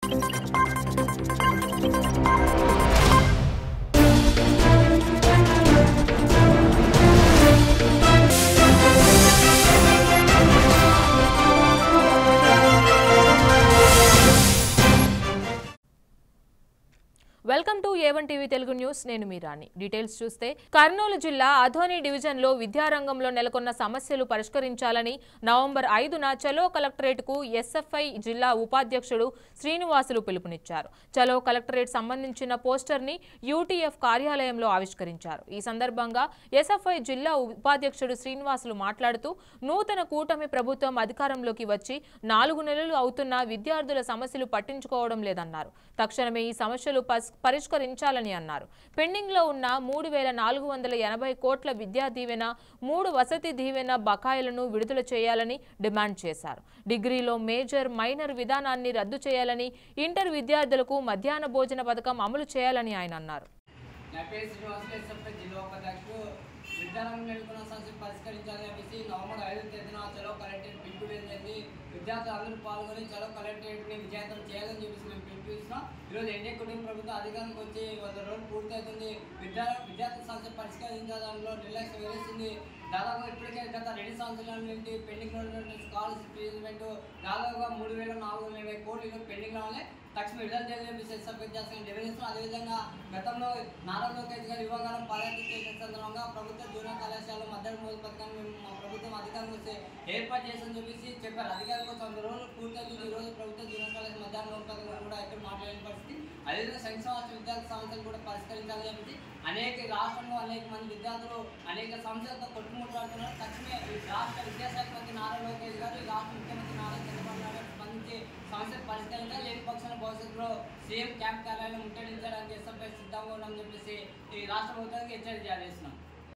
welcome to A one TV Telugu news నేను మీ రాణి details చూస్తే కర్నూలు జిల్లా అధోని డివిజన్లో విద్యారంగంలో నెలకొన్న సమస్యలు పరిష్కరించాలని నవంబర్ ఐదున చలో కలెక్టరేట్కు ఎస్ఎఫ్ఐ జిల్లా ఉపాధ్యక్షుడు శ్రీనివాసులు పిలుపునిచ్చారు చలో కలెక్టరేట్ సంబంధించిన పోస్టర్ని యూటీఎఫ్ కార్యాలయంలో ఆవిష్కరించారు ఈ సందర్భంగా ఎస్ఎఫ్ఐ జిల్లా ఉపాధ్యక్షుడు శ్రీనివాసులు మాట్లాడుతూ నూతన కూటమి ప్రభుత్వం అధికారంలోకి వచ్చి నాలుగు నెలలు అవుతున్నా విద్యార్థుల సమస్యలు పట్టించుకోవడం లేదన్నారు తక్షణమే ఈ సమస్యలు పస్- పరిష్కరించాలని అన్నారు పెండింగ్లో ఉన్న మూడు వేల నాలుగు వందల ఎనభై కోట్ల విద్యా దీవెన మూడు వసతి దీవెన బకాయిలను విడుదల చేయాలని డిమాండ్ చేశారు డిగ్రీలో మేజర్ మైనర్ విధానాన్ని రద్దు చేయాలని ఇంటర్ విద్యార్థులకు మధ్యాహ్న భోజన పథకం అమలు చేయాలని ఆయన అన్నారు నా పేరు శ్రీనివాసులు ఎస్ఎఫ్ఐ జిల్లా ఉపాధ్యక్షుడు విద్యారంగం నెలకొన్న సమస్యలు పరిష్కరించాలని చెప్పేసి నవంబర్ ఐదు తేదీన చలో కలెక్టరేట్ పిలుపు జరిగింది విద్యార్థులు అందరూ పాల్గొని చలో కలెక్టరేట్ని విజయవంతం చేయాలని చెప్పేసి మేము పిలుపుస్తున్నాం ఈరోజు ఎన్డీ కుటుంబ ప్రభుత్వం అధికారానికి వచ్చి వంద రోజులు పూర్తవుతుంది విద్యా విద్యార్థుల సమస్యలు పరిష్కరించడంలో నిర్లక్ష్యం వహిస్తుంది దాదాపు ఇప్పటికే గత రెండు సంవత్సరాల నుండి పెండింగ్ ఉన్నటువంటి స్కాలర్షిప్ రీజన్మెంట్ దాదాపుగా మూడు వేల నాలుగు వందల ఇరవై కోట్లు పెండింగ్ రావాలి తక్షణ విడుదల చేయాలని సబ్మిట్ చేస్తామని నిర్వహిస్తున్నాం అదేవిధంగా గతంలో నారా లోకేష్ గారు యువకాలం పాదయాత్ర చేసిన సందర్భంగా ప్రభుత్వ జూనియర్ కళాశాల మధ్యాహ్న భోజన పథకాన్ని మేము మా ప్రభుత్వం అధికారం వస్తే ఏర్పాటు చేస్తామని చెప్పేసి చెప్పారు అధికారులకు కోసం వంద రోజులు పూర్తయింది ఈ రోజు ప్రభుత్వ జూనియర్ కళాశాల మధ్యాహ్న భోజన పథకం కూడా ఎక్కడ మాట్లాడలేని పరిస్థితి అదేవిధంగా సంక్షేమ విద్యార్థి సమస్యలు కూడా పరిష్కరించాలని చెప్పేసి అనేక రాష్ట్రంలో అనేక మంది విద్యార్థులు అనేక సమస్యలతో కొట్టుముట్లాడుతున్నారు తక్షణమే రాష్ట్ర విద్యాశాఖ మంత్రి నారా లోకేష్ గారు ఈ రాష్ట్ర ముఖ్యమంత్రి నారా చంద్రబాబు నాయుడు గారు స్పందించి సమస్యలు పరిష్కరించాలి లేని పక్షాన భవిష్యత్తులో సీఎం క్యాంప్ కార్యాలయం ముట్టడించడానికి ఎస్ఎఫ్ఐ సిద్ధంగా ఉన్నామని చెప్పేసి ఈ రాష్ట్ర ప్రభుత్వానికి హెచ్చరిక జారీ చేస్తున్నాం